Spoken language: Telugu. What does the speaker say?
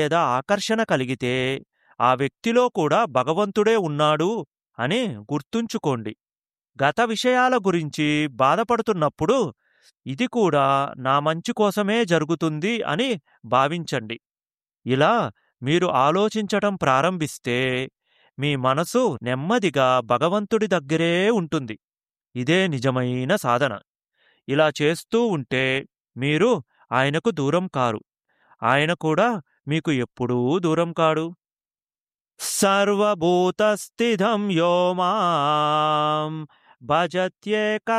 లేదా ఆకర్షణ కలిగితే ఆ వ్యక్తిలో కూడా భగవంతుడే ఉన్నాడు అని గుర్తుంచుకోండి గత విషయాల గురించి బాధపడుతున్నప్పుడు ఇది కూడా నా మంచి కోసమే జరుగుతుంది అని భావించండి ఇలా మీరు ఆలోచించటం ప్రారంభిస్తే మీ మనసు నెమ్మదిగా భగవంతుడి దగ్గరే ఉంటుంది ఇదే నిజమైన సాధన ఇలా చేస్తూ ఉంటే మీరు ఆయనకు దూరం కారు ఆయన కూడా మీకు ఎప్పుడూ దూరం కాడు సర్వభూతస్థితం యో మాం భజత్యేక